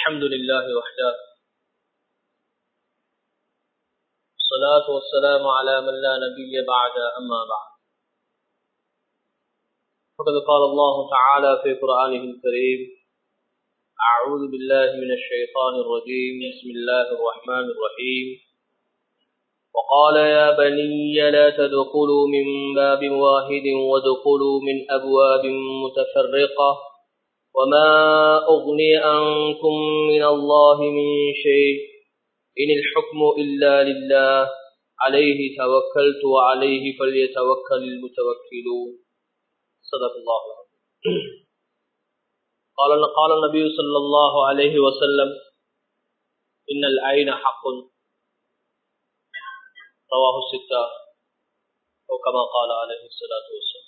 الحمد لله وحده الصلاة والسلام على من لا نبي بعد أما بعد فقد قال الله تعالى في قرآنه الكريم أعوذ بالله من الشيطان الرجيم بسم الله الرحمن الرحيم وقال يا بني لا تدخلوا من باب واحد وادخلوا من أبواب متفرقة وما أغني عنكم من الله من شيء إن الحكم إلا لله عليه توكلت وعليه فليتوكل المتوكلون صدق الله قال قال النبي صلى الله عليه وسلم إن العين حق رواه الستة أو كما قال عليه الصلاة والسلام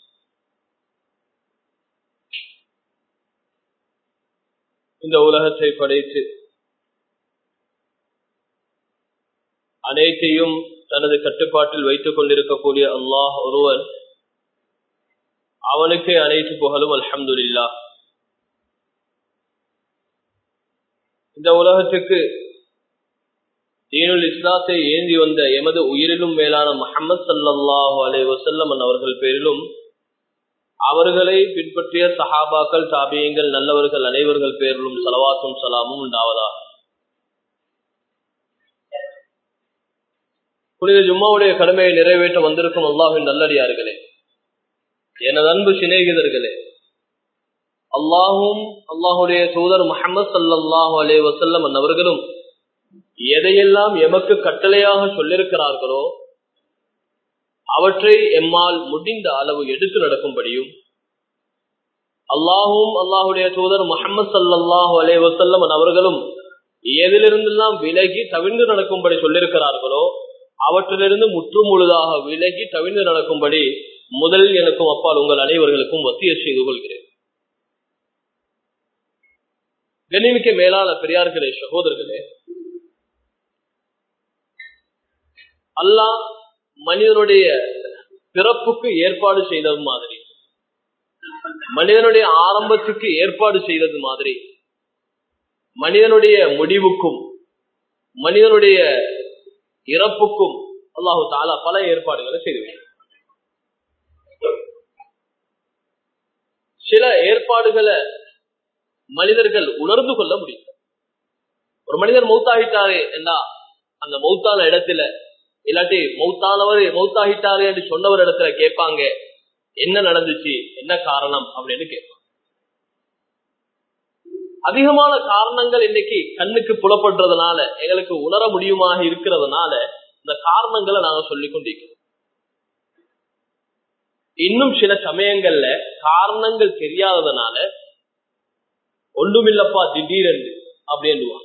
இந்த உலகத்தை படைத்து அனைத்தையும் தனது கட்டுப்பாட்டில் வைத்துக் கொண்டிருக்கக்கூடிய அல்லாஹ் ஒருவன் அவனுக்கே அனைத்து புகழும் அல்ஹம்துலில்லா இந்த உலகத்துக்கு தீனுல் இஸ்லாத்தை ஏந்தி வந்த எமது உயிரிலும் மேலான முகமது சல்லாஹூ அலை வசல்லம் அவர்கள் பேரிலும் அவர்களை பின்பற்றிய சஹாபாக்கள் தாபியங்கள் நல்லவர்கள் அனைவர்கள் பேரிலும் சலவாத்தும் சலாமும் உண்டாவதா புனித ஜும்மாவுடைய கடமையை நிறைவேற்ற வந்திருக்கும் அல்லாஹின் நல்லடியார்களே எனது அன்பு சிநேகிதர்களே அல்லாஹும் அல்லாஹுடைய தூதர் முகமது சல்லாஹூ அலே வசல்லம் அவர்களும் எதையெல்லாம் எமக்கு கட்டளையாக சொல்லிருக்கிறார்களோ அவற்றை எம்மால் முடிந்த அளவு எடுத்து நடக்கும்படியும் அல்லாஹும் அல்லாஹுடைய தூதர் முகமது சல்லாஹூ அலே வசல்லம் அவர்களும் எதிலிருந்தெல்லாம் விலகி தவிர்ந்து நடக்கும்படி சொல்லிருக்கிறார்களோ அவற்றிலிருந்து முற்று முழுதாக விலகி தவிர்ந்து நடக்கும்படி முதல் எனக்கும் அப்பால் உங்கள் அனைவர்களுக்கும் வசிய செய்து கொள்கிறேன் கண்ணிமிக்க மேலான பெரியார்களே சகோதரர்களே அல்லாஹ் மனிதனுடைய பிறப்புக்கு ஏற்பாடு செய்தது மாதிரி மனிதனுடைய ஆரம்பத்துக்கு ஏற்பாடு செய்தது மாதிரி மனிதனுடைய முடிவுக்கும் மனிதனுடைய இறப்புக்கும் அல்லாஹு தாலா பல ஏற்பாடுகளை செய்து சில ஏற்பாடுகளை மனிதர்கள் உணர்ந்து கொள்ள முடியும் ஒரு மனிதர் மௌத்தாகிட்டாரு என்றா அந்த மௌத்தான இடத்துல இல்லாட்டி மௌத்தானவர் மௌத்தாகிட்டாரு என்று சொன்னவர் இடத்துல கேட்பாங்க என்ன நடந்துச்சு என்ன காரணம் அப்படின்னு கேட்பாங்க அதிகமான காரணங்கள் இன்னைக்கு கண்ணுக்கு புலப்படுறதுனால எங்களுக்கு உணர முடியுமாக இருக்கிறதுனால இந்த காரணங்களை நாங்க சொல்லிக் கொண்டிருக்கிறோம் இன்னும் சில சமயங்கள்ல காரணங்கள் தெரியாததுனால ஒன்றுமில்லப்பா திடீரென்று அப்படின்னுவாங்க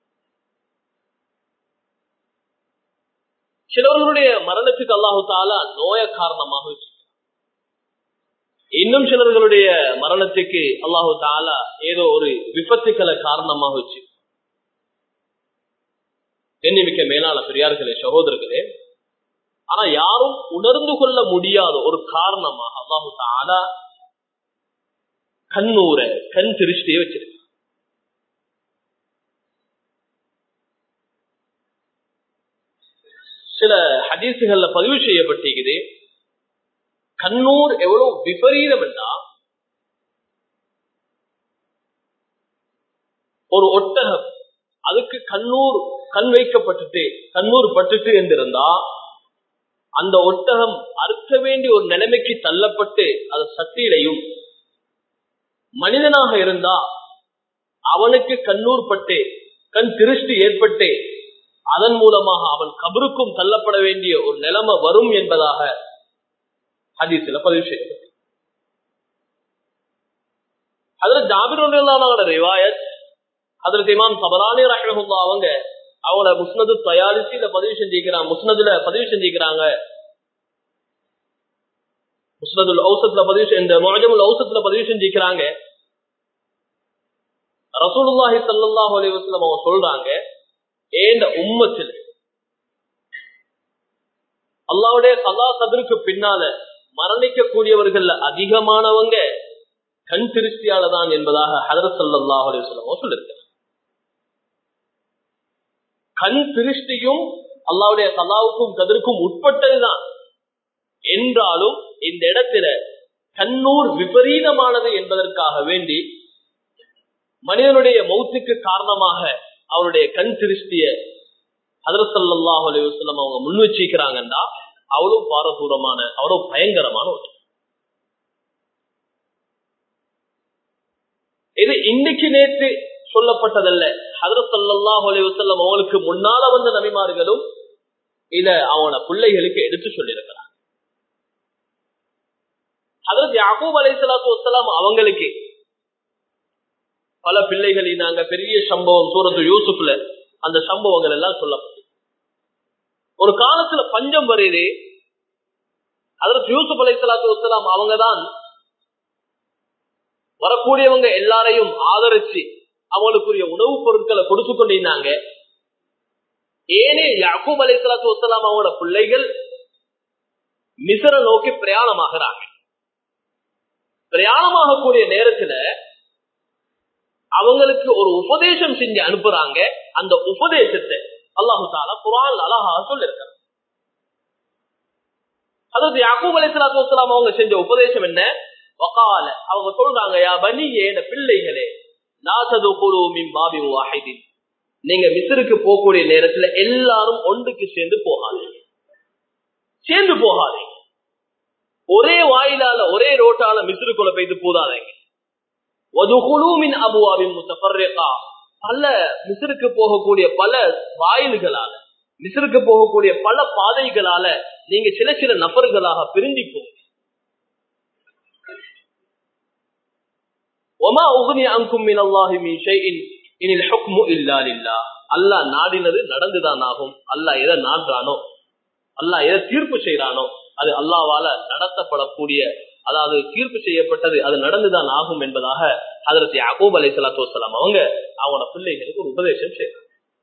சிலவர்களுடைய மரணத்துக்கு அல்லாஹு தாலா நோய காரணமாக வச்சு இன்னும் சிலர்களுடைய மரணத்துக்கு அல்லாஹு தாலா ஏதோ ஒரு விபத்துக்களை காரணமாக வச்சு எண்ணிமிக்க மேலான பெரியார்களே சகோதரர்களே ஆனா யாரும் உணர்ந்து கொள்ள முடியாத ஒரு காரணமாக அல்லாஹு தாலா கண்ணூர கண் திருஷ்டியை வச்சிருக்கு சில ஹதீசுகள்ல பதிவு செய்யப்பட்டிருக்குது கண்ணூர் எவ்வளவு விபரீதம் என்றா ஒரு ஒட்டகம் அதுக்கு கண்ணூர் கண் வைக்கப்பட்டுட்டு கண்ணூர் பட்டுட்டு என்றிருந்தா அந்த ஒட்டகம் அறுக்க வேண்டிய ஒரு நிலைமைக்கு தள்ளப்பட்டு அது சட்டியிலையும் மனிதனாக இருந்தா அவனுக்கு கண்ணூர் பட்டு கண் திருஷ்டி ஏற்பட்டு அதன் மூலமாக அவன் கபருக்கும் தள்ளப்பட வேண்டிய ஒரு நிலைமை வரும் என்பதாக ஹதீஸ்ல பதிவு செய்யப்பட்டு அதுல ஜாபிரோட ரிவாயத் அதுல இமாம் சபரானி ரஹமுல்லா அவங்க அவங்கள முஸ்னது தயாரிசில பதிவு செஞ்சிருக்கிறாங்க முஸ்னதுல பதிவு செஞ்சிருக்கிறாங்க முஸ்னதுல் ஔசத்துல பதிவு இந்த மொழமுல் ஔசத்துல பதிவு செஞ்சிருக்கிறாங்க ரசூலுல்லாஹி சல்லாஹூ அலி வஸ்லம் அவங்க சொல்றாங்க ஏந்த உம்மத்தில் அல்லாவுடைய கலா கதிருக்கு பின்னால மரணிக்க கூடியவர்கள் அதிகமானவங்க கண் திருஷ்டியால தான் என்பதாக ஹதரத் சல்லாஹ் அலி வஸ்லம் சொல்லிருக்காங்க கண் திருஷ்டியும் அல்லாவுடைய கலாவுக்கும் கதிர்க்கும் உட்பட்டதுதான் என்றாலும் இந்த இடத்துல கண்ணூர் விபரீதமானது என்பதற்காக வேண்டி மனிதனுடைய மௌத்துக்கு காரணமாக அவருடைய கண் திருஷ்டிய ஹதரசல்லாஹ் அலைவசல்லம் அவங்க முன் வச்சிருக்கிறாங்கன்னா அவ்வளவு பாரதூரமான அவ்வளவு பயங்கரமான ஒன்று இது இன்னைக்கு நேற்று சொல்லப்பட்டதல்ல ஹதரத் சல்லாஹ் அலைவசல்லம் அவங்களுக்கு முன்னால வந்த நபிமார்களும் இத அவன பிள்ளைகளுக்கு எடுத்து சொல்லியிருக்கிறார் ஹதரத் யாக்கூப் அலைசலாத்து வசலாம் அவங்களுக்கு பல பிள்ளைகள் நாங்க பெரிய சம்பவம் சூரத்து யூசுப்ல அந்த சம்பவங்கள் எல்லாம் சொல்லப்படும் ஒரு காலத்துல பஞ்சம் வருது அதற்கு யூசுப் அலைசலாத்து வசலாம் அவங்கதான் வரக்கூடியவங்க எல்லாரையும் ஆதரிச்சு அவங்களுக்குரிய உணவுப் பொருட்களை கொடுத்து கொண்டிருந்தாங்க ஏனே யாக்கூப் அலைசலாத்து வசலாம் அவங்களோட பிள்ளைகள் மிசர நோக்கி பிரயாணமாகிறாங்க பிரயாணமாகக்கூடிய நேரத்துல அவங்களுக்கு ஒரு உபதேசம் செஞ்சு அனுப்புறாங்க அந்த உபதேசத்தை அல்லாஹு தாலா குரான் அழகாக சொல்லிருக்காங்க அதாவது யாக்கூப் அலிஸ்லாத்து வலாம் அவங்க செஞ்ச உபதேசம் என்ன வகால அவங்க சொல்றாங்க யா பனி ஏன பிள்ளைகளே நாசது குருமின் பாபி வாஹிதின் நீங்க மிஸ்ருக்கு போகக்கூடிய நேரத்துல எல்லாரும் ஒன்றுக்கு சேர்ந்து போகாதீங்க சேர்ந்து போகாதீங்க ஒரே வாயிலால ஒரே ரோட்டால மிஸ்ருக்குள்ள போயிட்டு போதாதீங்க ஒதுகுலூமின் அபுவாவின் முத்தபர்ரேகா பல மிஸ்ருக்கு போகக்கூடிய பல வாயில்களால மிஸ்ருக்கு போகக்கூடிய பல பாதைகளால நீங்க சில சில நபர்களாக பிரிஞ்சு போங்க ஒமா உகுனி அங்கும் மின் அல்லாஹி மீன் ஷைஇன் இனில் ஹுக்மு இல்லா லில்லா அல்லாஹ் நாடினது நடந்துதான் ஆகும் அல்லாஹ் எதை நாடுறானோ அல்லாஹ் எதை தீர்ப்பு செய்யறானோ அது அல்லாவால நடத்தப்படக்கூடிய அதாவது தீர்ப்பு செய்யப்பட்டது அது நடந்துதான் ஆகும் என்பதாக அதற்கு யாகூப் அலை சலாத்து வலாம் அவங்க அவங்களோட பிள்ளைகளுக்கு ஒரு உபதேசம் செய்யறாங்க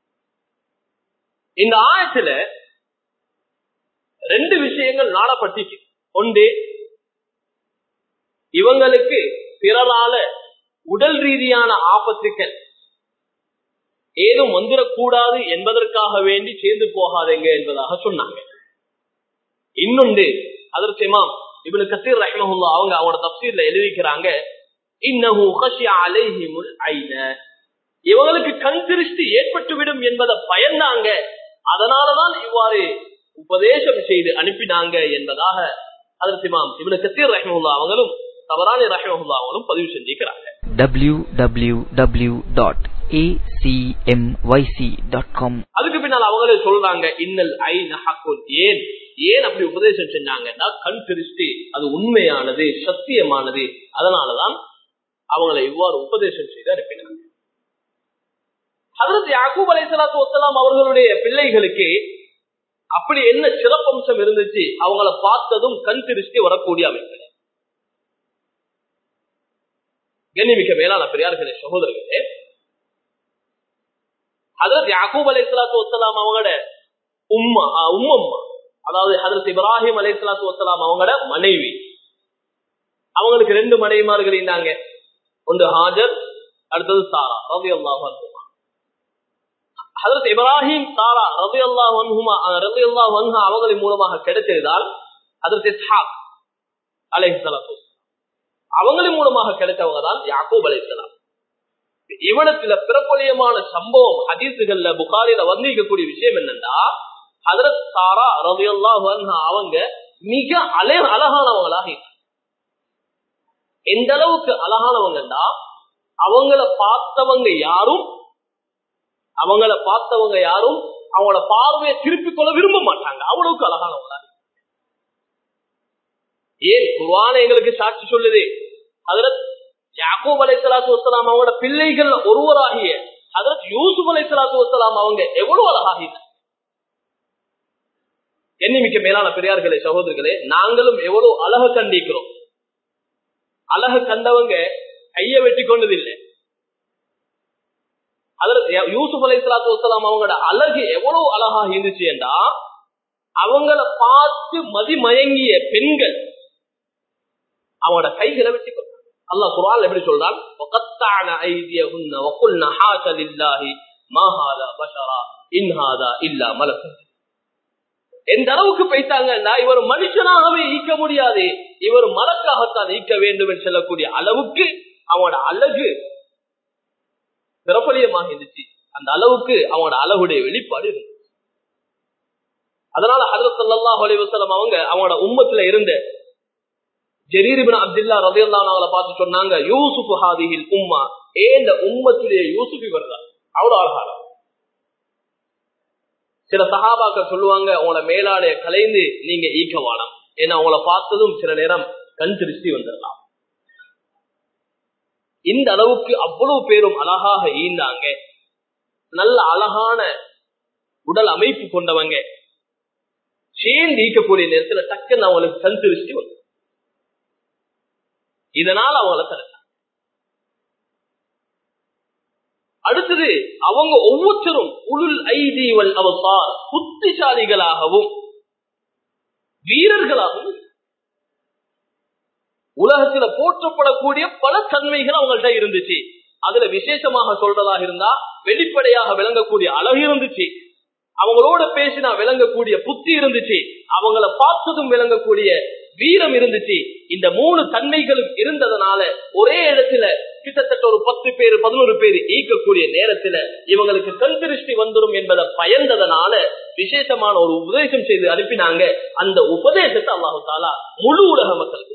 இந்த ஆயத்துல ரெண்டு விஷயங்கள் நாடப்பட்டிருக்கு ஒன்று இவங்களுக்கு பிறரால உடல் ரீதியான ஆபத்துக்கள் ஏதும் வந்துடக்கூடாது என்பதற்காக வேண்டி சேர்ந்து போகாதீங்க என்பதாக சொன்னாங்க இன்னொன்று அதற்கு இமாம் இவனு கசீர் ரஹ்மஹுல்லா அவங்க அவனோட தப்சீர்ல எழுதிக்கிறாங்க இன்னஹு ஹஷிய அலைஹிமுல் ஐன இவங்களுக்கு கண் திருஷ்டி ஏற்பட்டுவிடும் என்பதை பயந்தாங்க அதனாலதான் இவ்வாறு உபதேசம் செய்து அனுப்பினாங்க என்பதாக அதற்கு இமாம் இவனு கசீர் ரஹ்மஹுல்லா அவங்களும் தவறான ரஹ்மஹுல்லா அவங்களும் பதிவு செஞ்சிருக்கிறாங்க www.acmyc.com அதுக்கு பின்னால் அவங்களே சொல்றாங்க இன்னல் ஐ நஹக்குன் ஏன் ஏன் அப்படி உபதேசம் செஞ்சாங்கன்னா கண் திருஷ்டி அது உண்மையானது சத்தியமானது அதனாலதான் அவங்களை இவ்வாறு உபதேசம் செய்து அனுப்பினாங்க அதற்கு யாக்கூப் அலைசலாத்து ஒத்தலாம் அவர்களுடைய பிள்ளைகளுக்கு அப்படி என்ன சிறப்பம்சம் இருந்துச்சு அவங்கள பார்த்ததும் கண் திருஷ்டி வரக்கூடிய அமைப்பு கண்ணிமிக்க மேலான பெரியார்களே சகோதரர்களே ஹதரத் யாக்கூப் அலை சலாத்து வசலாம் அவங்களோட உம்மா உம்மம்மா அதாவது ஹதரத் இப்ராஹிம் அலை சலாத்து வசலாம் அவங்களோட மனைவி அவங்களுக்கு ரெண்டு மனைவிமார்கள் இருந்தாங்க ஒன்று ஹாஜர் அடுத்தது சாரா ரவி அல்லாஹ் ஹதரத் இப்ராஹிம் சாரா ரவி அல்லாஹ் ரவி அல்லாஹ் வன்ஹா அவங்களின் மூலமாக கிடைத்ததால் ஹதரத் இஸ்ஹாக் அலை சலாத்து அவங்களின் மூலமாக கிடைத்தவங்க தான் யாக்கூப் அலை சலாம் இவனத்துல பிரபலியமான சம்பவம் ஹதீசுகள்ல புகாரில வந்திருக்கக்கூடிய விஷயம் என்னன்னா ஹதரத் சாரா ரவியல்லா அவங்க மிக அழ அழகானவங்களாக எந்த அளவுக்கு அழகானவங்கன்னா அவங்கள பார்த்தவங்க யாரும் அவங்கள பார்த்தவங்க யாரும் அவங்களோட பார்வையை திருப்பிக் கொள்ள விரும்ப மாட்டாங்க அவ்வளவுக்கு அழகானவங்களா ஏன் குர்வான எங்களுக்கு சாட்சி சொல்லுது ஹதரத் யாக்கூப் அலை சலாத்து வசலாம் அவங்களோட பிள்ளைகள் ஒருவராகிய அதற்கு யூசுப் அலை சலாத்து வசலாம் அவங்க எவ்வளவு அழகாக எண்ணிமிக்க மேலான பெரியார்களே சகோதரர்களே நாங்களும் எவ்வளவு அழக கண்டிக்கிறோம் அழக கண்டவங்க கைய வெட்டி கொண்டதில்லை அதற்கு யூசுப் அலை சலாத்து வசலாம் அவங்களோட அழகு எவ்வளவு அழகாக இருந்துச்சு என்றா அவங்கள பார்த்து மதிமயங்கிய பெண்கள் அவங்களோட கைகளை வெட்டி கொண்டாங்க அல்லாஹ் குரான் எப்படி சொல்றான் وَقَطَّعْنَ أَيْدِيَهُنَّ وَقُلْنَ حَاشَ لِلَّهِ مَا هَذَا بَشَرًا இன்ஹாதா இல்லா மலக்கு எந்த அளவுக்கு போயிட்டாங்கன்னா இவர் மனுஷனாகவே ஈக்க முடியாது இவர் மலக்காகத்தான் ஈக்க வேண்டும் என்று சொல்லக்கூடிய அளவுக்கு அவனோட அழகு பிரபலியமாக இருந்துச்சு அந்த அளவுக்கு அவனோட அழகுடைய வெளிப்பாடு இருந்துச்சு அதனால ஹதரத் ஸல்லல்லாஹு அலைஹி வஸல்லம் அவங்க அவனோட உம்மத்துல இருந்த ஜரீர் இப்னு அப்துல்லா ரலியல்லாஹு அன்ஹு பார்த்து சொன்னாங்க யூசுப் ஹாதிஹில் உம்மா ஏந்த உம்மத்திலே யூசுப் இவர்தான் அவ்வளவு அழகான சில சஹாபாக்கள் சொல்லுவாங்க உங்களோட மேலாடைய கலைந்து நீங்க ஈக்கவானம் ஏன்னா உங்களை பார்த்ததும் சில நேரம் கண் திருஷ்டி வந்துடலாம் இந்த அளவுக்கு அவ்வளவு பேரும் அழகாக ஈந்தாங்க நல்ல அழகான உடல் அமைப்பு கொண்டவங்க சேர்ந்து ஈக்கக்கூடிய நேரத்துல டக்குன்னு அவங்களுக்கு கண் திருஷ்டி வந்து இதனால் அவங்கள தடுத்தாங்க அடுத்தது அவங்க ஒவ்வொருத்தரும் உளுல் ஐதீவல் அவசார் புத்திசாலிகளாகவும் வீரர்களாகவும் உலகத்துல போற்றப்படக்கூடிய பல தன்மைகள் அவங்கள்ட்ட இருந்துச்சு அதுல விசேஷமாக சொல்றதாக இருந்தா வெளிப்படையாக விளங்கக்கூடிய அழகு இருந்துச்சு அவங்களோட பேசினா விளங்கக்கூடிய புத்தி இருந்துச்சு அவங்கள பார்த்ததும் விளங்கக்கூடிய வீரம் இருந்துச்சு இந்த மூணு தன்மைகளும் இருந்ததுனால ஒரே இடத்துல கிட்டத்தட்ட ஒரு பத்து பேர் பதினோரு பேர் ஈக்கக்கூடிய நேரத்துல இவங்களுக்கு கண் திருஷ்டி வந்துடும் என்பதை பயந்ததனால விசேஷமான ஒரு உபதேசம் செய்து அனுப்பினாங்க அந்த உபதேசத்தை அல்லாஹு தாலா முழு உலக மக்களுக்கு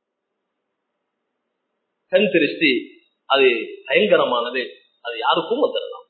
கண் திருஷ்டி அது பயங்கரமானது அது யாருக்கும் வந்துடலாம்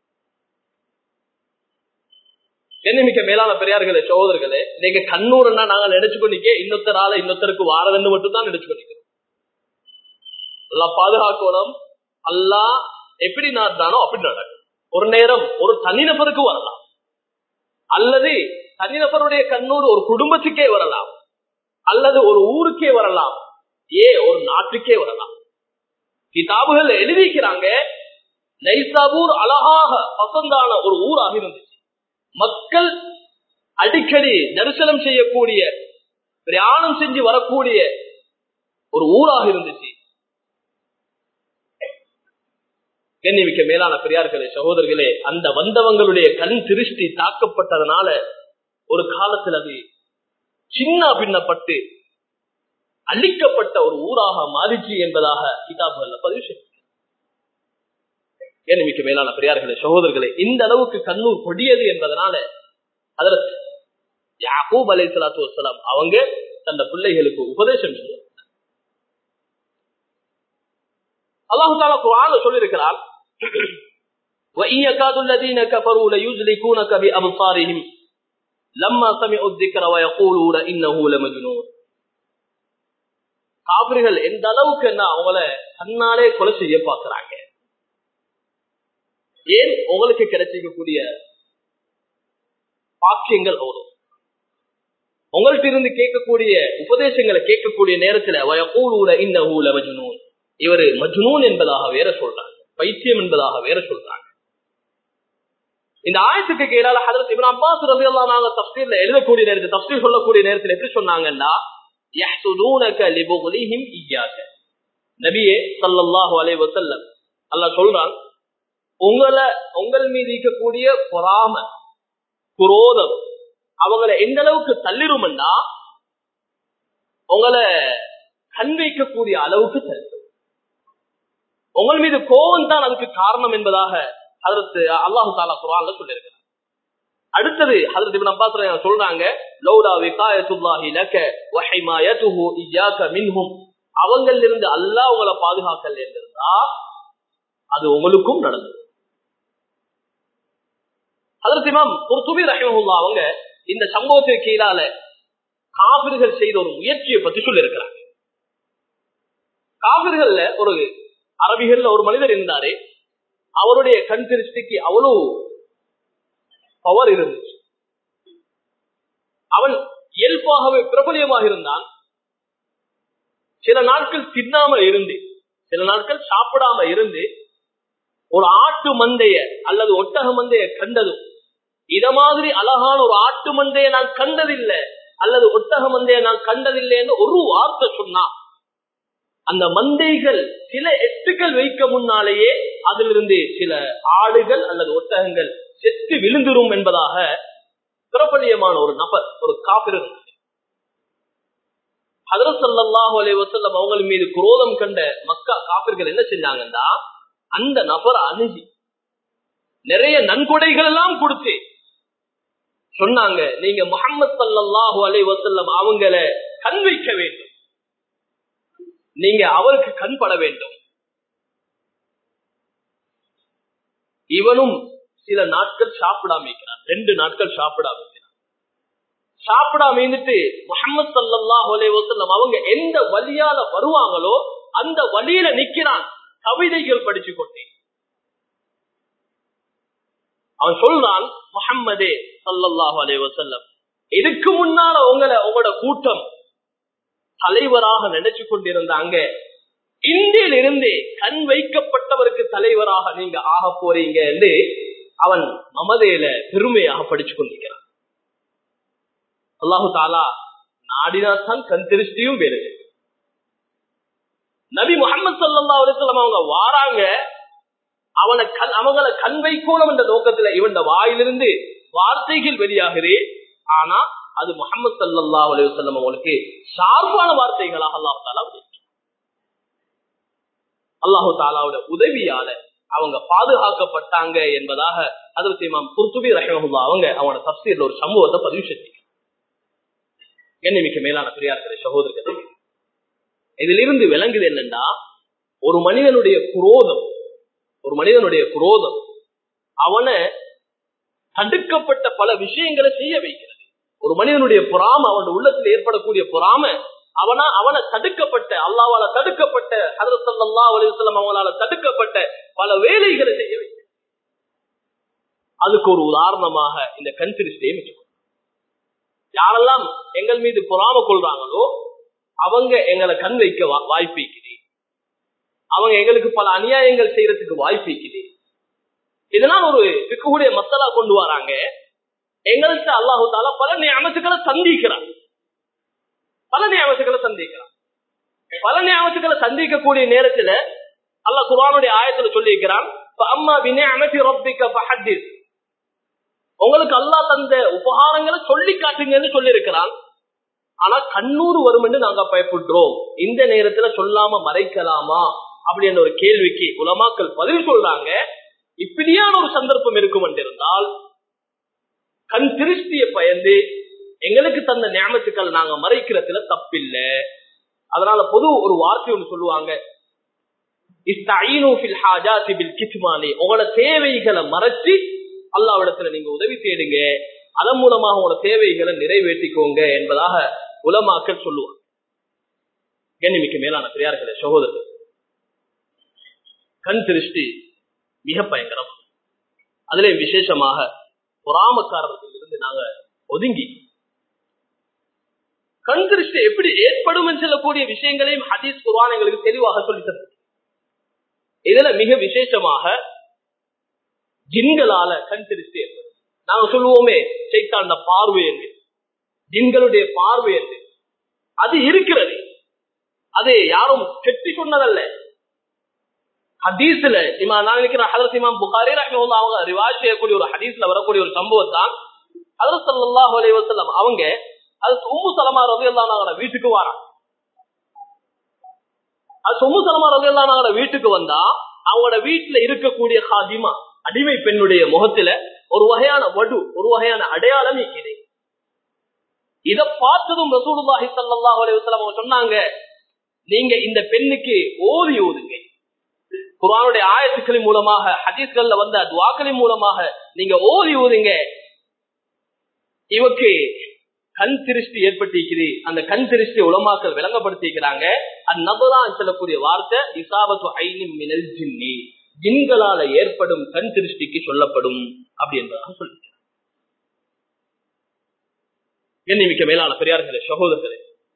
என்னமிக்க மேலான பெரியார்களே சகோதரர்களே நீங்க கண்ணூர்னா நாங்க நினைச்சுக்கொண்டிக்க இன்னொருத்தரால இன்னொருத்தருக்கு வாரதுன்னு மட்டும் தான் நினைச்சுக்கொண்டிக்கிறோம் அல்லா பாதுகாக்கணும் அல்லா எப்படி நாட்டானோ அப்படி நடக்கும் ஒரு நேரம் ஒரு தனிநபருக்கு வரலாம் அல்லது தனிநபருடைய கண்ணூர் ஒரு குடும்பத்துக்கே வரலாம் அல்லது ஒரு ஊருக்கே வரலாம் ஏ ஒரு நாட்டுக்கே வரலாம் கிதாபுகள் எழுதிக்கிறாங்க நைசாபூர் அழகாக பசந்தான ஒரு ஊராக இருந்துச்சு மக்கள் அடிக்கடி தரிசனம் செய்யக்கூடிய பிரயாணம் செஞ்சு வரக்கூடிய ஒரு ஊராக இருந்துச்சு கண்ணிமிக்க மேலான பெரியார்களே சகோதரர்களே அந்த வந்தவங்களுடைய கண் திருஷ்டி தாக்கப்பட்டதனால ஒரு காலத்தில் அது சின்ன பின்னப்பட்டு அழிக்கப்பட்ட ஒரு ஊராக மாறிச்சு என்பதாக கிதாபுகள்ல பதிவு செய்ய ஏனமிக்க மேலான பெரியார்களே சகோதரர்களே இந்த அளவுக்கு கண்ணூர் கொடியது என்பதனால அதற்கு யாக்கூப் அலை சலாத்து வசலாம் அவங்க தந்த பிள்ளைகளுக்கு உபதேசம் செய்ய அல்லாஹு தாலா குரான சொல்லியிருக்கிறார் وَإِنْ يَكَادُ الَّذِينَ كَفَرُوا لَيُزْلِقُونَكَ بِأَبْصَارِهِمْ لَمَّا سَمِعُوا الذِّكْرَ وَيَقُولُونَ إِنَّهُ لَمَجْنُونَ காபிர்கள் எந்த அளவுக்கு என்ன அவங்கள தன்னாலே கொலை செய்ய பாக்குறாங்க ஏன் உங்களுக்கு கிடைச்சிக்கக்கூடிய பாக்கியங்கள் அவ்வளவு உங்கள்ட்ட இருந்து கேட்கக்கூடிய உபதேசங்களை கேட்கக்கூடிய நேரத்துல வயக்கூலூல இந்த ஊல மஜ்னூன் இவரு மஜ்னூன் என்பதாக வேற சொல்றாங்க பைத்தியம் என்பதாக வேற சொல்றாங்க இந்த ஆயத்துக்கு கீழால ஹதரத் இப்னு அப்பாஸ் ரலியல்லாஹு நாங்க தஃப்சீர்ல எழுதக்கூடிய நேரத்தில் தஃப்சீர் சொல்லக்கூடிய நேரத்தில் எப்படி சொன்னாங்கன்னா யஹ்சுதூனக லிபுக்லிஹிம் இய்யாக நபியே ஸல்லல்லாஹு அலைஹி வஸல்லம் அல்லாஹ் சொல்றான் உங்களை உங்கள் மீது இருக்கக்கூடிய பொறாம குரோதம் அவங்களை எந்த அளவுக்கு தள்ளிருமெண்டா உங்களை கண் வைக்கக்கூடிய அளவுக்கு தள்ளிடும் உங்கள் மீது கோபம் தான் அதுக்கு காரணம் என்பதாக அதற்கு அல்லாஹு தாலா குரான்ல சொல்லியிருக்கிறார் அடுத்தது ஹதரத் இப்னு அப்பாஸ் ரலியல்லாஹு சொல்றாங்க லௌலா விகாயத்துல்லாஹி லக வ ஹிமாயத்துஹு இய்யாக மின்ஹும் அவங்கள்ல இருந்து அல்லாஹ் உங்களை பாதுகாக்கல இருந்தா அது உங்களுக்கும் நடந்தது அதற்கு இமாம் குர்துபி ரஹிமஹுல்லா அவங்க இந்த சம்பவத்துக்கு கீழால காவிர்கள் செய்த ஒரு முயற்சியை பத்தி சொல்லி இருக்கிறாங்க காவிர்கள்ல ஒரு அரபிகள்ல ஒரு மனிதர் இருந்தாரு அவருடைய கண் திருஷ்டிக்கு அவ்வளவு பவர் இருந்துச்சு அவன் இயல்பாகவே பிரபலியமாக இருந்தான் சில நாட்கள் தின்னாமல் இருந்து சில நாட்கள் சாப்பிடாம இருந்து ஒரு ஆட்டு மந்தைய அல்லது ஒட்டக மந்தைய கண்டதும் இத மாதிரி அழகான ஒரு ஆட்டு மந்தைய நான் கண்டதில்லை அல்லது ஒட்டக மந்தைய நான் கண்டதில்லைன்னு ஒரு வார்த்தை சொன்னா அந்த மந்தைகள் சில எட்டுகள் வைக்க முன்னாலேயே அதிலிருந்து சில ஆடுகள் அல்லது ஒட்டகங்கள் செத்து விழுந்துரும் என்பதாக பிரபலியமான ஒரு நபர் ஒரு காபிர் ஹதரத் ஸல்லல்லாஹு அலைஹி வஸல்லம் அவங்க மீது குரோதம் கண்ட மக்கா காபிர்கள் என்ன செஞ்சாங்கன்னா அந்த நபர் அணுகி நிறைய நன்கொடைகள் எல்லாம் கொடுத்து சொன்னாங்க நீங்க முகமது ஸல்லல்லாஹு அலைஹி வஸல்லம் அவங்கள கண் வைக்க வேண்டும் நீங்க அவருக்கு கண் பட வேண்டும் இவனும் சில நாட்கள் சாப்பிடாம இருக்கிறான் ரெண்டு நாட்கள் சாப்பிடாம இருக்கிறான் சாப்பிடாம இருந்துட்டு முகமது சல்லாஹ் வசல்லம் அவங்க எந்த வழியால வருவாங்களோ அந்த வழியில நிக்கிறான் கவிதைகள் படிச்சு கொண்டேன் அவன் சொல்றான் முகம்மதே சல்லல்லாஹு அலே வசல்லம் இதுக்கு முன்னால உங்களை உங்களோட கூட்டம் தலைவராக நினைச்சு கொண்டிருந்தாங்க இந்தியில இருந்தே கண் வைக்கப்பட்டவருக்கு தலைவராக நீங்க ஆக போறீங்க என்று அவன் மமதையில பெருமையாக படிச்சு கொண்டிருக்கிறான் அல்லாஹு தாலா நாடினாத்தான் கண் திருஷ்டியும் வேறு நபி முகமது சல்லா அலிஸ்லாம் அவங்க வாராங்க அவனை கண் அவங்களை கண் வைக்கணும் என்ற நோக்கத்துல இவன் வாயிலிருந்து வார்த்தைகள் வெளியாகுதே ஆனா அது முகமது சல்லா அலிவசல்லம் அவங்களுக்கு சார்பான வார்த்தைகளாக அல்லாஹு தாலா அல்லாஹு தாலாவோட உதவியால அவங்க பாதுகாக்கப்பட்டாங்க என்பதாக அதற்கு இமாம் குர்துபி ரஹமஹுல்லா அவங்க அவனோட தப்சீர்ல ஒரு சமூகத்தை பதிவு செஞ்சாங்க என்னமிக்க மேலான பெரியார்களே சகோதரர்களே இதிலிருந்து விளங்குது என்னன்னா ஒரு மனிதனுடைய குரோதம் ஒரு மனிதனுடைய குரோதம் அவனை தடுக்கப்பட்ட பல விஷயங்களை செய்ய வைக்கிறது ஒரு மனிதனுடைய பொறாம அவன் உள்ளத்தில் ஏற்படக்கூடிய பொறாம அவனா அவனை தடுக்கப்பட்ட அல்லாவால தடுக்கப்பட்ட ஹதரசல்லா அலிவசல்லம் அவங்களால தடுக்கப்பட்ட பல வேலைகளை செய்ய வைக்க அதுக்கு ஒரு உதாரணமாக இந்த கண் திருஷ்டியை வச்சுக்கணும் யாரெல்லாம் எங்கள் மீது பொறாம கொள்றாங்களோ அவங்க எங்களை கண் வைக்க வாய்ப்பு இருக்குது அவங்க எங்களுக்கு பல அநியாயங்கள் செய்யறதுக்கு வாய்ப்பு இருக்குது இதெல்லாம் ஒரு இருக்கக்கூடிய மசாலா கொண்டு வராங்க எங்கள்கிட்ட அல்லாஹு தாலா பல நியமத்துக்களை சந்திக்கிறான் பல நியமத்துக்களை சந்திக்கிறான் பல நியமத்துக்களை சந்திக்கக்கூடிய நேரத்துல அல்லாஹ் குரானுடைய ஆயத்துல சொல்லியிருக்கிறான் அம்மா வினயமதி ரப்பிக்க பஹத்திஸ் உங்களுக்கு அல்லாஹ் தந்த உபகாரங்களை சொல்லி காட்டுங்கன்னு சொல்லியிருக்கிறான் ஆனா கண்ணூர் வரும் என்று நாங்க பயப்படுறோம் இந்த நேரத்துல சொல்லாம மறைக்கலாமா அப்படின்ற ஒரு கேள்விக்கு உலமாக்கள் பதில் சொல்றாங்க இப்படியான ஒரு சந்தர்ப்பம் இருக்கும் என்றிருந்தால் கண் திருஷ்டிய பயந்து எங்களுக்கு தந்த ஞாபகத்துக்கள் நாங்க மறைக்கிறதுல தப்பில்ல அதனால பொது ஒரு வார்த்தை ஒன்று சொல்லுவாங்க உங்களோட தேவைகளை மறைச்சு அல்லாவிடத்துல நீங்க உதவி தேடுங்க அதன் மூலமாக உங்களோட தேவைகளை நிறைவேற்றிக்கோங்க என்பதாக உலமாக்கள் சொல்லுவாங்க கண்ணிமிக்க மேலான பெரியார்களே சகோதரர்கள் கண் திருஷ்டி மிக பயங்கரம் அதிலே விசேஷமாக பொறாமக்காரர்கள் இருந்து நாங்க ஒதுங்கி கண் திருஷ்டி எப்படி ஏற்படும் என்று சொல்லக்கூடிய விஷயங்களையும் ஹதீஸ் குர்வான் எங்களுக்கு தெளிவாக சொல்லி இதுல மிக விசேஷமாக ஜின்களால கண் திருஷ்டி ஏற்படும் நாங்க சொல்லுவோமே சைத்தாண்ட பார்வை என்று ஜின்களுடைய பார்வை என்று அது இருக்கிறது அது யாரும் கெட்டி சொன்னதல்ல ஹதீஸ்ல இமா நான் நினைக்கிறேன் ஹதரத் இமாம் புகாரி ரஹ்மத்துல்லாஹி அவங்க ரிவாஜ் செய்யக்கூடிய ஒரு ஹதீஸ்ல வரக்கூடிய ஒரு சம்பவம் தான் ஹதரத் ஸல்லல்லாஹு அலைஹி வஸல்லம் அவங்க அது உம்மு சலமா ரலியல்லாஹு அன்ஹா வீட்டுக்கு வரான் அது உம்மு சலமா ரலியல்லாஹு அன்ஹா வீட்டுக்கு வந்தா அவங்களோட வீட்டுல இருக்கக்கூடிய ஹாதிமா அடிமை பெண்ணுடைய முகத்துல ஒரு வகையான வடு ஒரு வகையான அடையாளம் இருக்குது இத பார்த்ததும் ரசூலுல்லாஹி ஸல்லல்லாஹு அலைஹி வஸல்லம் அவங்க சொன்னாங்க நீங்க இந்த பெண்ணுக்கு ஓதி ஓதுங்க குரானுடைய ஆயத்துக்களின் மூலமாக ஹதீஸ்கள்ல வந்த துவாக்களின் மூலமாக நீங்க ஓதி ஓதுங்க இவக்கு கண் திருஷ்டி ஏற்பட்டிருக்குது அந்த கண் திருஷ்டி உலமாக்கள் விளங்கப்படுத்திக்கிறாங்க அந்நபதான் சொல்லக்கூடிய வார்த்தை இசாபத்து ஐனின் மினல் ஜின்னி ஜின்களால ஏற்படும் கண் திருஷ்டிக்கு சொல்லப்படும் அப்படி என்பதாக சொல்லி எண்ணிமிக்க மேலான பெரியார்களே சகோதரர்களே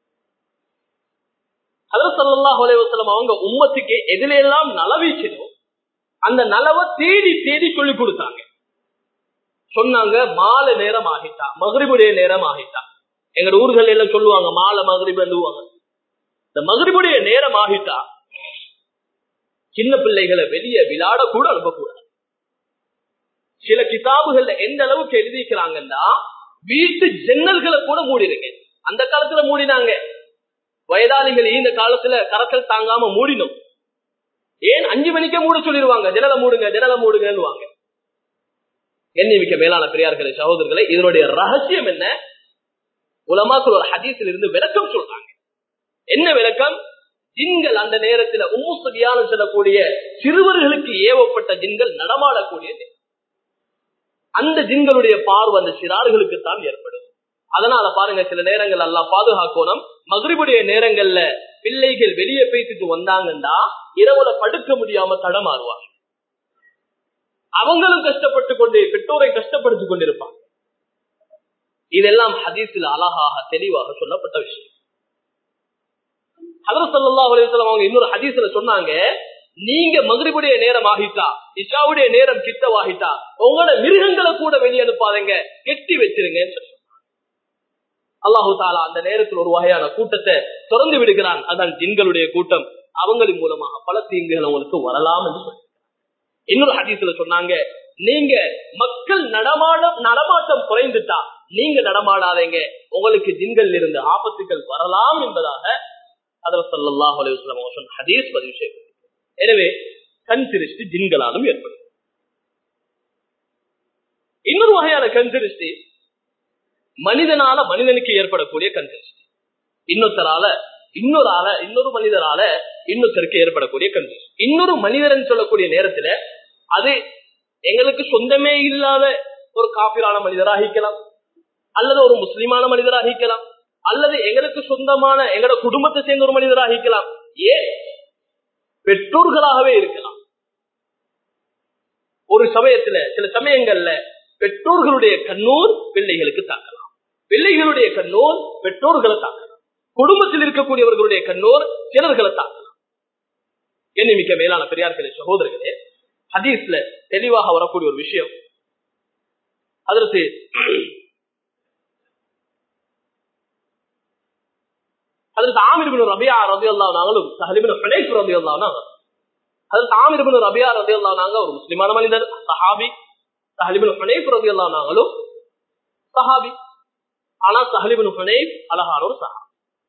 அலைவசலம் அவங்க உம்மத்துக்கு எதுல எல்லாம் நலவீச்சதோ அந்த நலவை தேடி தேடி சொல்லி கொடுத்தாங்க சொன்னாங்க மாலை நேரம் ஆகிட்டா மகரிபுடைய நேரம் ஆகிட்டா எங்க ஊர்கள் எல்லாம் சொல்லுவாங்க மாலை மகரிபு வந்துவாங்க இந்த மகரிபுடைய நேரம் ஆகிட்டா சின்ன பிள்ளைகளை வெளியே விளையாட கூட அனுப்பக்கூடாது சில கிதாபுகள்ல எந்த அளவுக்கு எழுதிக்கிறாங்கன்னா வீட்டு ஜன்னல்களை கூட மூடிடுங்க அந்த காலத்துல மூடினாங்க வயதாளிகள் இந்த காலத்துல கரக்கல் தாங்காம மூடினோம் ஏன் அஞ்சு மணிக்கே மூட சொல்லிடுவாங்க ஜனலை மூடுங்க ஜனலை மூடுங்கன்னுவாங்க எண்ணி மிக்க மேலான பெரியார்களே சகோதரர்களே இதனுடைய ரகசியம் என்ன உலமாக்கள் ஒரு ஹதீஸில் இருந்து விளக்கம் சொல்றாங்க என்ன விளக்கம் ஜின்கள் அந்த நேரத்துல உம்மு சபியான சொல்லக்கூடிய சிறுவர்களுக்கு ஏவப்பட்ட ஜின்கள் நடமாடக்கூடிய நேரம். அந்த ஜின்களுடைய பார்வை அந்த சிறார்களுக்கு தான் ஏற்படும் அதனால பாருங்க சில நேரங்கள் எல்லாம் பாதுகாக்கணும் மகிழ்வுடைய நேரங்கள்ல பிள்ளைகள் வெளியே பேசிட்டு வந்தாங்கன்னா இரவுல படுக்க முடியாம தடமாறுவாங்க அவங்களும் கஷ்டப்பட்டு கொண்டு பெற்றோரை கஷ்டப்படுத்திக் கொண்டிருப்பாங்க இதெல்லாம் ஹதீஸில் அழகாக தெளிவாக சொல்லப்பட்ட விஷயம் ஹதரத் ஸல்லல்லாஹு அலைஹி வஸல்லம் அவங்க இன்னொரு ஹதீஸ்ல சொன்னாங்க நீங்க மகிழ்வுடைய நேரம் ஆகிட்டா இஷாவுடைய நேரம் கிட்டவாகிட்டா உங்களோட மிருகங்களை கூட வெளியே அனுப்பாதீங்க கெட்டி வச்சிருங்க அல்லாஹு தாலா அந்த நேரத்தில் ஒரு வகையான கூட்டத்தை திறந்து விடுகிறான் அதான் ஜின்களுடைய கூட்டம் அவங்களின் மூலமாக பல தீங்குகள் உங்களுக்கு வரலாம் என்று சொல்லி இன்னொரு ஹதீஸ்ல சொன்னாங்க நீங்க மக்கள் நடமாடம் நடமாட்டம் குறைந்துட்டா நீங்க நடமாடாதீங்க உங்களுக்கு ஜின்கள் இருந்து ஆபத்துகள் வரலாம் என்பதாக அதில் சல்லாஹ் அலையுஸ்லாம் சொன்ன ஹதீஸ் பதிவு செய்வது எனவே கண் திருஷ்டி ஜின்களாலும் ஏற்படும் இன்னொரு வகையான கண் திருஷ்டி மனிதனால மனிதனுக்கு ஏற்படக்கூடிய கண் திருஷ்டி இன்னொருத்தரால இன்னொரு ஆள இன்னொரு மனிதரால இன்னொருத்தருக்கு ஏற்படக்கூடிய கண் திருஷ்டி இன்னொரு மனிதன் சொல்லக்கூடிய நேரத்துல அது எங்களுக்கு சொந்தமே இல்லாத ஒரு காபிரான மனிதராக இருக்கலாம் அல்லது ஒரு முஸ்லிமான மனிதராக இருக்கலாம் அல்லது எங்களுக்கு சொந்தமான எங்களோட குடும்பத்தை சேர்ந்த ஒரு மனிதராக இருக்கலாம் ஏன் பெற்றோர்களாகவே இருக்கலாம் ஒரு சமயத்துல சில சமயங்கள்ல பெற்றோர்களுடைய கண்ணூர் பிள்ளைகளுக்கு தாக்கலாம் பிள்ளைகளுடைய கண்ணூர் பெற்றோர்களை தாக்கலாம் குடும்பத்தில் இருக்கக்கூடியவர்களுடைய கண்ணூர் சிலர்களை தாக்கலாம் என்னமிக்க மேலான பெரியார்களே சகோதரர்களே ஹதீஸ்ல தெளிவாக வரக்கூடிய ஒரு விஷயம் அதற்கு அதற்கு ஆமிர்பின் ரபியா ரபி அல்லா நாங்களும் சஹலிபின் ஹுனைஃப் ரபி அல்லா நாங்கள் அதற்கு ஆமிர்பின் ரபியா ரபி அல்லா நாங்க ஒரு முஸ்லிமான மனிதர் சஹாபி சஹலிபின் ஹுனைஃப் ரபி அல்லா நாங்களும் சஹாபி ஆனா சஹலிபின் ஹுனைஃப் அழகான ஒரு சஹாபி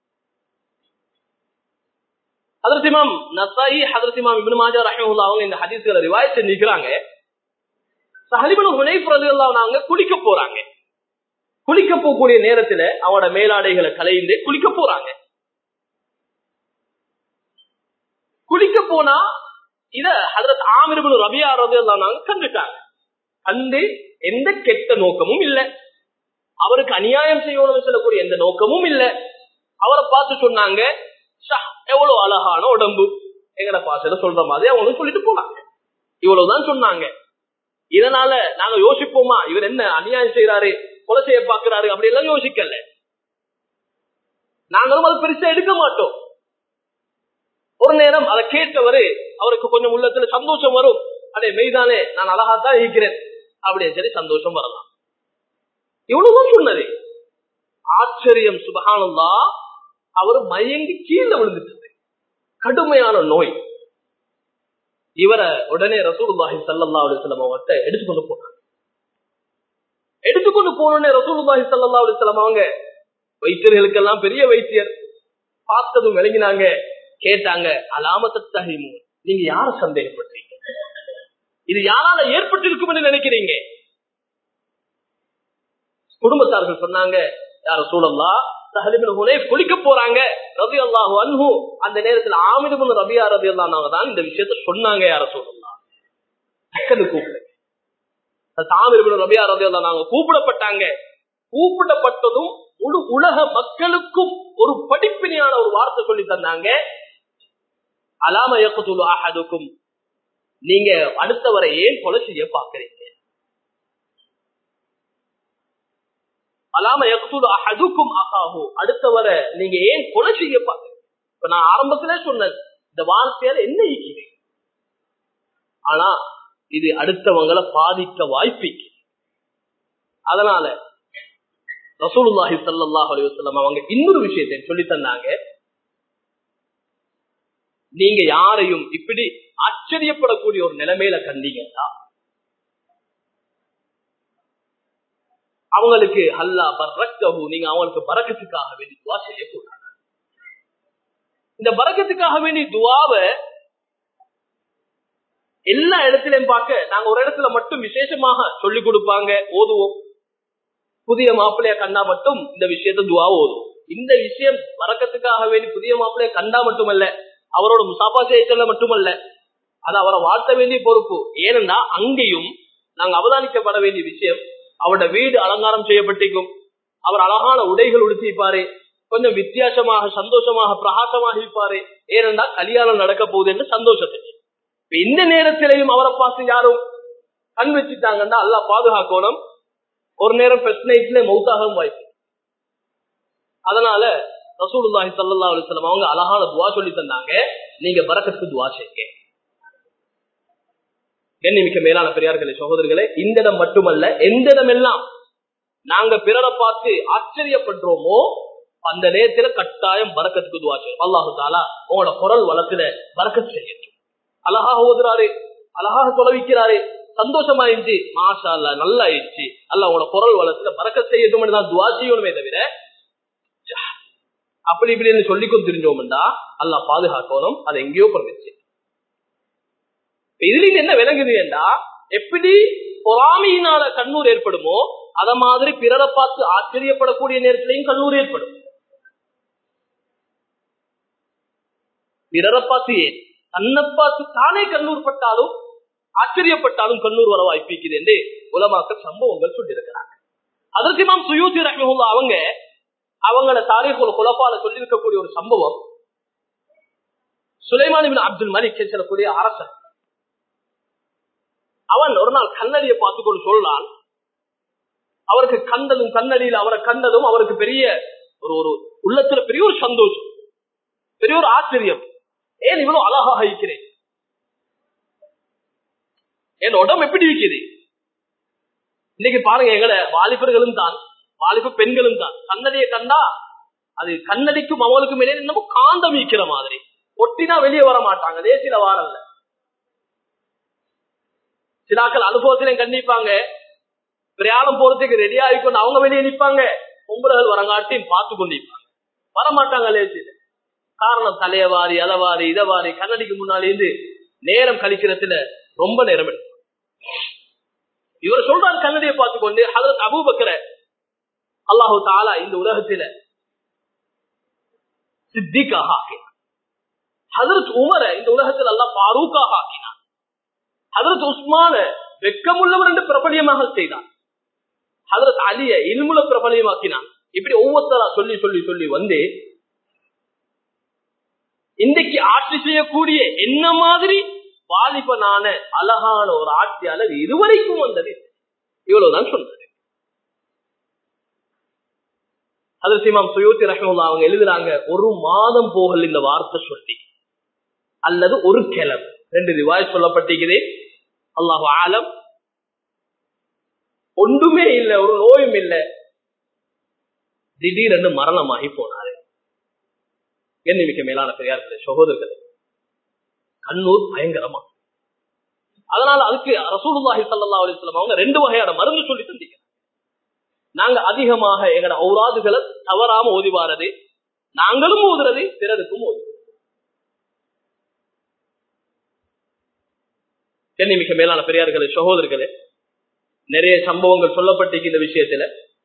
ஹதரத் இமாம் நசாயி ஹதரத் இமாம் இப்னு மாஜா ரஹ்மத்துல்லாஹி அவங்க இந்த ஹதீஸ்களை ரிவாயத் செஞ்சுக்கிறாங்க சஹலிபின் ஹுனைஃப் ரலியல்லாஹு நாங்க குளிக்க போறாங்க குளிக்க போகக்கூடிய நேரத்துல அவனோட மேலாடைகளை கலைந்து குளிக்க போறாங்க குளிக்க போனா இத ஹதரத் ஆமிர்பின் ரபியா ரலியல்லாஹு நாங்க கண்டுட்டாங்க கண்டு எந்த கெட்ட நோக்கமும் இல்ல அவருக்கு அநியாயம் செய்யணும்னு சொல்லக்கூடிய எந்த நோக்கமும் இல்ல அவரை பார்த்து சொன்னாங்க "ஷா, எவ்வளவு அழகான உடம்பு எங்கட பாசையில சொல்ற மாதிரி அவங்களும் சொல்லிட்டு போனாங்க இவ்வளவுதான் சொன்னாங்க இதனால நாங்க யோசிப்போமா இவர் என்ன அநியாயம் செய்யறாரு கொலை செய்ய பாக்குறாரு அப்படி எல்லாம் யோசிக்கல நாங்களும் அதை பெருசா எடுக்க மாட்டோம் ஒரு நேரம் அதை கேட்டவரு அவருக்கு கொஞ்சம் உள்ளத்துல சந்தோஷம் வரும் அதே மெய்தானே நான் அழகாத்தான் இருக்கிறேன் அப்படியே சரி சந்தோஷம் வரலாம் இவ்வளவுதான் சொன்னது ஆச்சரியம் சுபகானந்தா அவர் மயங்கி கீழே விழுந்துட்டது கடுமையான நோய் இவரை உடனே ரசூலுல்லாஹி ஸல்லல்லாஹு அலைஹி வஸல்லம் அவர்கிட்ட எடுத்துக்கொண்டு போனாங்க எடுத்துக்கொண்டு போனோடனே ரசூலுல்லாஹி ஸல்லல்லாஹு அலைஹி வஸல்லம் அவங்க வைத்தியர்களுக்கெல்லாம் பெரிய வைத்தியர் பார்த்ததும் விளங்கினாங்க கேட்டாங்க அலாமத்த தஹிமு நீங்க யார சந்தேகப்படுறீங்க இது யாரால ஏற்பட்டிருக்கும் நினைக்கிறீங்க குடும்பத்தார்கள் சொன்னாங்க யார சூழல்லா சஹலிபின் ஹுனைஃப் குளிக்க போறாங்க ரபி அல்லாஹு அன்ஹு அந்த நேரத்தில் ஆமிதுபின் ரபியா ரபி அல்லாஹ் தான் இந்த விஷயத்த சொன்னாங்க யார சூழல்லா டக்குன்னு கூப்பிடுங்க தாமிரபின் ரபியா ரபி அல்லா நாங்க கூப்பிடப்பட்டாங்க கூப்பிடப்பட்டதும் முழு உலக மக்களுக்கும் ஒரு படிப்பினையான ஒரு வார்த்தை சொல்லி தந்தாங்க அலாம இயக்கத்துள்ள ஆஹதுக்கும் நீங்க அடுத்தவரை ஏன் கொலை செய்ய பாக்குறீங்க அலாம யக்துல் அஹதுக்கும் அகாஹு அடுத்தவரை நீங்க ஏன் கொலை செய்ய பாக்குறீங்க இப்ப நான் ஆரம்பத்திலே சொன்னேன் இந்த வார்த்தையால என்ன ஈக்கிறேன் ஆனா இது அடுத்தவங்களை பாதிக்க வாய்ப்பு அதனால ரசூலுல்லாஹி ஸல்லல்லாஹு அலைஹி வஸல்லம் அவங்க இன்னொரு விஷயத்தை சொல்லி தந்தாங்க நீங்க யாரையும் இப்படி ஆச்சரியப்படக்கூடிய ஒரு நிலைமையில கண்டீங்கன்னா அவங்களுக்கு அல்லா பர்ரக்கஹு நீங்க அவங்களுக்கு பறக்கத்துக்காக வேண்டி துவா செய்யக்கூடாது இந்த பறக்கத்துக்காக வேண்டி துவாவை எல்லா இடத்திலையும் பார்க்க நாங்க ஒரு இடத்துல மட்டும் விசேஷமாக சொல்லி கொடுப்பாங்க ஓதுவோம் புதிய மாப்பிள்ளைய கண்டா மட்டும் இந்த விஷயத்த துவா ஓதும் இந்த விஷயம் வரக்கத்துக்காக வேண்டி புதிய மாப்பிள்ளைய கண்டா மட்டுமல்ல அவரோட முசாபா செய்ய சொல்ல மட்டுமல்ல அது அவரை வாழ்த்த வேண்டிய பொறுப்பு ஏனென்றா அங்கேயும் நாங்க அவதானிக்கப்பட வேண்டிய விஷயம் அவரோட வீடு அலங்காரம் செய்யப்பட்டிருக்கும் அவர் அழகான உடைகள் உடுத்திப்பாரு கொஞ்சம் வித்தியாசமாக சந்தோஷமாக பிரகாசமாக இருப்பாரு ஏனென்றா கல்யாணம் நடக்க போகுது என்று சந்தோஷத்துக்கு இந்த நேரத்திலையும் அவரை பார்த்து யாரும் கண் வச்சுட்டாங்கன்னா அல்லா பாதுகாக்கணும் ஒரு நேரம் ஃபர்ஸ்ட் நைட்ல மௌத்தாகவும் வாய்ப்பு அதனால ரசூலுல்லாஹி ஸல்லல்லாஹு அலைஹி வஸல்லம் அவங்க அழகான துவா சொல்லி தந்தாங்க நீங்க பரக்கத்துக்கு துவா செய்யுங்க கண்ணிமிக்க மேலான பெரியார்களே சகோதரர்களே இந்த இடம் மட்டுமல்ல எந்த இடம் எல்லாம் நாங்க பிறரை பார்த்து ஆச்சரியப்படுறோமோ அந்த நேரத்துல கட்டாயம் பறக்கத்துக்கு துவா செய்யும் அல்லாஹு தாலா உங்களோட குரல் வளர்த்துல பறக்கத் செய்யட்டும் அழகாக ஓதுறாரு அழகாக தொலைவிக்கிறாரு சந்தோஷமா இருந்துச்சு மாஷா அல்ல நல்லா ஆயிடுச்சு அல்ல உங்களோட குரல் வளர்த்துல பறக்க செய்யட்டும் தான் துவா செய்யணுமே தவிர அப்படி இப்படின்னு சொல்லிக்கும் தெரிஞ்சோம்டா அல்லா பாதுகாக்கணும் அதை எங்கேயோ பிறந்துச்சு இதுல என்ன விளங்குது என்றா எப்படி பொறாமையினால கண்ணூர் ஏற்படுமோ அத மாதிரி பிறரை பார்த்து ஆச்சரியப்படக்கூடிய நேரத்திலையும் கண்ணூர் ஏற்படும் பிறரை பார்த்து ஏன் தன்னை பார்த்து தானே கண்ணூர் பட்டாலும் ஆச்சரியப்பட்டாலும் கண்ணூர் வர வாய்ப்பிக்குது என்று உலமாக்க சம்பவங்கள் சொல்லியிருக்கிறாங்க அதற்கு மாம் சுயூசி ரஹ்மஹுல்லா அவங்க அவங்கள தாரீகுல் குலப்பால சொல்லியிருக்கக்கூடிய ஒரு சம்பவம் சுலைமான் அப்துல் மலிக் சொல்லக்கூடிய அரசன் அவன் ஒரு நாள் கண்ணடியை பார்த்து கொண்டு சொல்றான் அவருக்கு கண்டதும் கண்ணடியில் அவரை கண்டதும் அவருக்கு பெரிய ஒரு ஒரு உள்ளத்துல பெரிய ஒரு சந்தோஷம் பெரிய ஒரு ஆச்சரியம் ஏன் இவ்வளவு அழகாக இருக்கிறேன் என் உடம்பு எப்படி இருக்குது இன்னைக்கு பாருங்க எங்களை வாலிபர்களும் தான் வாலிப பெண்களும் தான் கண்ணடியை கண்டா அது கண்ணடிக்கும் அவளுக்கும் இடையே நம்ம காந்தம் வைக்கிற மாதிரி ஒட்டினா வெளியே வர மாட்டாங்க தேசியில வாரல்ல சிலாக்கள் அனுபவத்திலையும் கண்டிப்பாங்க பிரயாணம் போறதுக்கு ரெடி ஆகிக்கொண்டு அவங்க வெளியே நிற்பாங்க பொம்பளைகள் வரங்காட்டியும் பார்த்து கொண்டு நிற்பாங்க வரமாட்டாங்க லேசில காரணம் தலையவாரி அதவாரி இதவாரி கண்ணடிக்கு முன்னாடி இருந்து நேரம் கழிக்கிறதுல ரொம்ப நேரம் எடுக்கும் இவர் சொல்றாரு கண்ணடியை பார்த்து கொண்டு அதற்கு அபூபக்கர அல்லாஹு தாலா இந்த உலகத்தில சித்திக்காக ஆக்கினார் ஹதரத் உமர இந்த உலகத்தில் அல்லா பாரூக்காக ஆக்கினார் ஹதரத் உஸ்மான வெக்கமுள்ளவர் என்று பிரபலியமாக செய்தார் ஹதரத் அலிய இல்முல பிரபலியமாக்கினான் இப்படி ஒவ்வொருத்தரா சொல்லி சொல்லி சொல்லி வந்து இன்றைக்கு ஆட்சி செய்யக்கூடிய என்ன மாதிரி வாலிபனான அழகான ஒரு ஆட்சியாளர் இதுவரைக்கும் வந்தது இவ்வளவுதான் சொன்னது அதற்கு இமாம் சுயோத்தி ரஹமுல்லா அவங்க எழுதுறாங்க ஒரு மாதம் போகல் இந்த வார்த்தை சொல்லி அல்லது ஒரு கிழமை ரெண்டு ரிவாய் சொல்லப்பட்டிருக்குது அல்லாஹு ஆலம் ஒன்றுமே இல்லை ஒரு நோயும் இல்லை திடீரென்று மரணமாகி போனாரு எண்ணிமிக்க மேலான பெரியார்களே சகோதரர்களே கண்ணூர் பயங்கரமா அதனால அதுக்கு ரசூலுல்லாஹி சல்லா அலிஸ்லாம் அவங்க ரெண்டு வகையான மருந்து சொல்லி தந்தீங்க நாங்க அதிகமாக எங்கட ஔராதுகளை தவறாம ஓதி வாரது நாங்களும் ஓதுறது பிறருக்கும் ஓது மிக மேலான பெரியார்களே சகோதரர்களே நிறைய சம்பவங்கள் சொல்லப்பட்டிருக்கு இந்த விஷயத்துல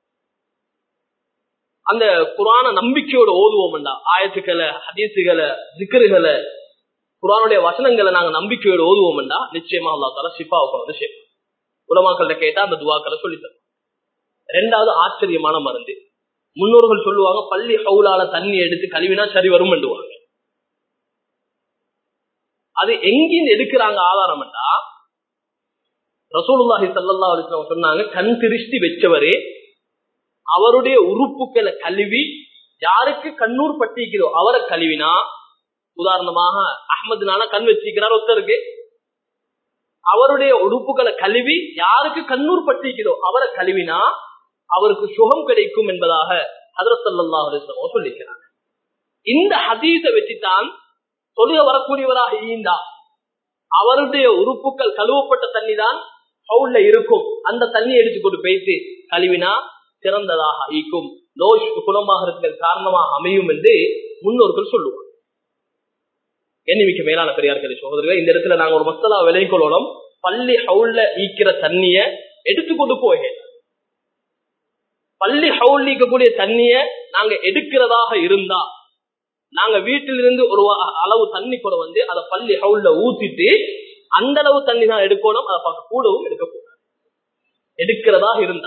அந்த குரான நம்பிக்கையோட ஓதுவோம்டா ஆயத்துக்களை ஹதீசுகளை சிக்கருகளை குரானுடைய வசனங்களை நாங்க நம்பிக்கையோட ஓதுவோம்டா நிச்சயமா அல்லா தால சிப்பாவை கொண்டு சேர்ப்போம் உலமாக்கள்கிட்ட கேட்டா அந்த துவாக்களை சொல்லித்தரும் ரெண்டாவது ஆச்சரியமான மருந்து முன்னோர்கள் சொல்லுவாங்க பள்ளி ஹவுலால தண்ணி எடுத்து கழுவினா சரி வரும் என்றுவாங்க அது எங்கிருந்து எடுக்கிறாங்க ஆதாரம்டா ரசூலுல்லாஹி சல்லா அலிஸ்லாம் சொன்னாங்க கண் திருஷ்டி வச்சவரே அவருடைய உறுப்புகளை கழுவி யாருக்கு கண்ணூர் பட்டிக்கிறோ அவரை கழுவினா உதாரணமாக அஹமதுனால கண் வச்சிருக்கிறார் ஒருத்தருக்கு அவருடைய உறுப்புகளை கழுவி யாருக்கு கண்ணூர் பட்டிக்கிறோ அவரை கழுவினா அவருக்கு சுகம் கிடைக்கும் என்பதாக ஹதரசல்லா அலிஸ்லாம் சொல்லிக்கிறாங்க இந்த ஹதீஸை வச்சுதான் தொழுக வரக்கூடியவராக ஈந்தா அவருடைய உறுப்புகள் கழுவப்பட்ட தண்ணி தான் பவுல்ல இருக்கும் அந்த தண்ணி எடுத்து கொண்டு போயிட்டு கழுவினா சிறந்ததாக ஈக்கும் நோய் குணமாகிறதுக்கு காரணமாக அமையும் என்று முன்னோர்கள் சொல்லுவாங்க எண்ணிமிக்க மேலான பெரியார்களே சகோதரர்கள் இந்த இடத்துல நாங்க ஒரு மசாலா விலை கொள்ளணும் பள்ளி ஹவுல்ல ஈக்கிற தண்ணிய எடுத்துக்கொண்டு போக பள்ளி ஹவுல் ஈக்கக்கூடிய தண்ணிய நாங்க எடுக்கிறதாக இருந்தா நாங்க வீட்டிலிருந்து ஒரு அளவு தண்ணி கூட வந்து அதை பள்ளி ஹவுல்ல ஊத்திட்டு அந்த அளவு தண்ணி தான் எடுக்கணும் அதை பார்க்க கூடவும் எடுக்கக்கூடாது எடுக்கிறதாக இருந்தா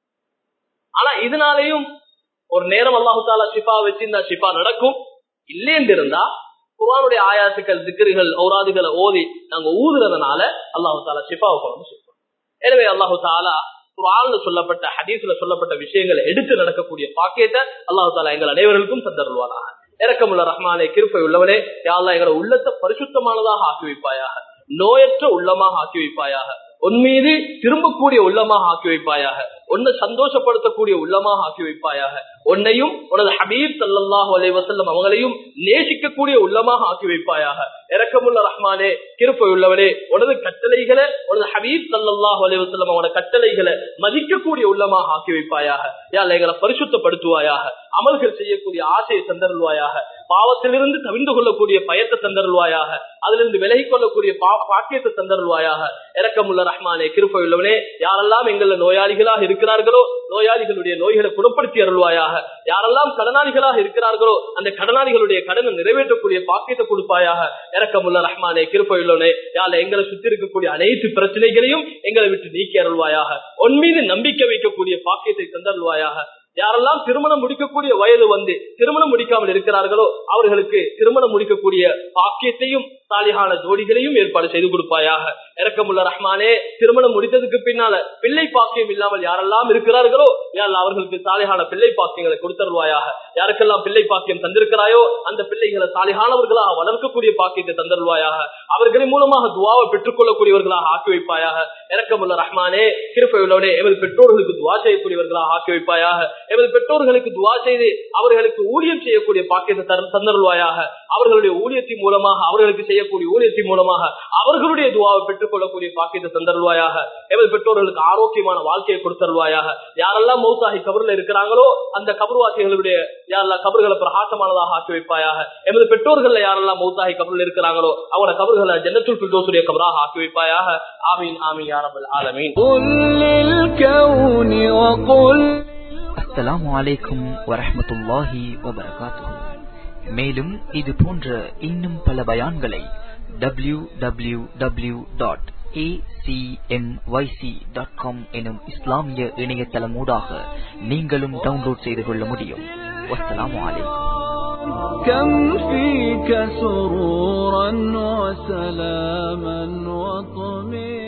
ஆனா இதனாலையும் ஒரு நேரம் அல்லாஹு தாலா ஷிஃபா வச்சிருந்தா ஷிஃபா நடக்கும் இல்லேன்னு இருந்தா குரானுடைய ஆயாசுக்கள் திக்கர்கள் ஔராதுகளை ஓதி நாங்க ஊதுறதுனால அல்லாஹு தாலா ஷிஃபாவை கொண்டு சொல்றோம் எனவே அல்லாஹு தாலா குரான்ல சொல்லப்பட்ட ஹதீஸ்ல சொல்லப்பட்ட விஷயங்களை எடுத்து நடக்கக்கூடிய பாக்கியத்தை அல்லாஹு தாலா எங்கள் அனைவருக்கும் தந்தருள்வாராக இறக்கமுள்ள ரஹ்மானே கிருப்பை உள்ளவனே யாழ்லா எங்களை உள்ளத்தை பரிசுத்தமானதாக ஆக்கி வைப்பாயாக நோயற்ற உள்ளமாக ஆக்கி வைப்பாயாக உன் மீது திரும்பக்கூடிய உள்ளமாக ஆக்கி வைப்பாயாக உன்னை சந்தோஷப்படுத்தக்கூடிய உள்ளமாக ஆக்கி வைப்பாயாக உன்னையும் உனது ஹபீப் சல்லாஹூ அலை வசல்லம் அவங்களையும் நேசிக்கக்கூடிய உள்ளமாக ஆக்கி வைப்பாயாக இறக்கமுள்ள ரஹ்மானே கிருப்பை உள்ளவனே உனது கட்டளைகளை உனது ஹபீப் சல்லாஹூ அலை வசல்லம் அவனோட கட்டளைகளை மதிக்கக்கூடிய உள்ளமாக ஆக்கி வைப்பாயாக யாழ் எங்களை பரிசுத்தப்படுத்துவாயாக அமல்கள் செய்யக்கூடிய ஆசையை தந்தருள்வாயாக பாவத்திலிருந்து தவிந்து கொள்ளக்கூடிய பயத்தை தந்தருள்வாயாக அதிலிருந்து விலகிக் கொள்ளக்கூடிய பாக்கியத்தை தந்தருள்வாயாக இறக்கமுள்ள ரஹ்மானே கிருப்பை உள்ளவனே யாரெல்லாம் எங்கள நோயாளிகளாக இருக்கிறார்களோ நோயாளிகளுடைய நோய்களை குணப்படுத்தி அருள்வாயாக யாரெல்லாம் கடனாளிகளாக இருக்கிறார்களோ அந்த கடனாளிகளுடைய கடனை நிறைவேற்றக்கூடிய பாக்கியத்தை கொடுப்பாயாக இறக்கமுள்ள ரஹ்மானே கிருப்பை உள்ளவனே யாழ் எங்களை சுத்தி இருக்கக்கூடிய அனைத்து பிரச்சனைகளையும் எங்களை விட்டு நீக்கி அருள்வாயாக உன் மீது நம்பிக்கை வைக்கக்கூடிய பாக்கியத்தை தந்தருள்வாயாக யாரெல்லாம் திருமணம் முடிக்கக்கூடிய வயது வந்து திருமணம் முடிக்காமல் இருக்கிறார்களோ அவர்களுக்கு திருமணம் முடிக்கக்கூடிய பாக்கியத்தையும் சாலிகான ஜோடிகளையும் ஏற்பாடு செய்து கொடுப்பாயாக இறக்கமுள்ள ரஹ்மானே திருமணம் முடித்ததுக்கு பின்னால பிள்ளை பாக்கியம் இல்லாமல் யாரெல்லாம் இருக்கிறார்களோ யார் அவர்களுக்கு சாலிகான பிள்ளை பாக்கியங்களை கொடுத்தருவாயாக யாருக்கெல்லாம் பிள்ளை பாக்கியம் தந்திருக்கிறாயோ அந்த பிள்ளைகளை சாலிகானவர்களாக வளர்க்கக்கூடிய பாக்கியத்தை தந்தருவாயாக அவர்களின் மூலமாக துவாவை பெற்றுக் கொள்ளக்கூடியவர்களாக ஆக்கி வைப்பாயாக இறக்கமுள்ள ரஹ்மானே கிருப்பை உள்ளவனே எமது பெற்றோர்களுக்கு துவா செய்யக்கூடியவர்களாக ஆக்கி வைப்பாயாக எமது பெற்றோர்களுக்கு துவா செய்து அவர்களுக்கு ஊழியம் செய்யக்கூடிய பாக்கியத்தை தந்தருள்வாயாக அவர்களுடைய ஊழியத்தின் மூலமாக அவர்களுக்கு செய்யக்கூடிய ஊழியத்தின் மூலமாக அவர்களுடைய துவாவை பெற்றுக் கொள்ளக்கூடிய பாக்கியத்தை தந்தருள்வாயாக எமது பெற்றோர்களுக்கு ஆரோக்கியமான வாழ்க்கையை கொடுத்தருள்வாயாக யாரெல்லாம் மௌசாகி கபர்ல இருக்கிறாங்களோ அந்த கபர்வாசிகளுடைய யாரெல்லாம் கபர்களை பிரகாசமானதாக ஆக்கி வைப்பாயாக எமது பெற்றோர்கள் யாரெல்லாம் மௌசாகி கபரில் இருக்கிறாங்களோ அவங்களோட கபர்களை ஜன்னத்துல் பிரிதோசுடைய கபராக ஆக்கி வைப்பாயாக ஆமீன் ஆமீன் யாரபல் ஆலமீன் அஸ்ஸலாமு அலைக்கும் வரஹமத்துல்லாஹி வபரகாத்துஹு மேலும் இது போன்ற இன்னும் பல பயான்களை W W W dot acmyc.com எனும் இஸ்லாமிய இணையதளமூடாக நீங்களும் டவுன்லோட் செய்து கொள்ள முடியும் வஸ்ஸலாமு அலைக்கும் كم فيك سرورا وسلاما وطمئنا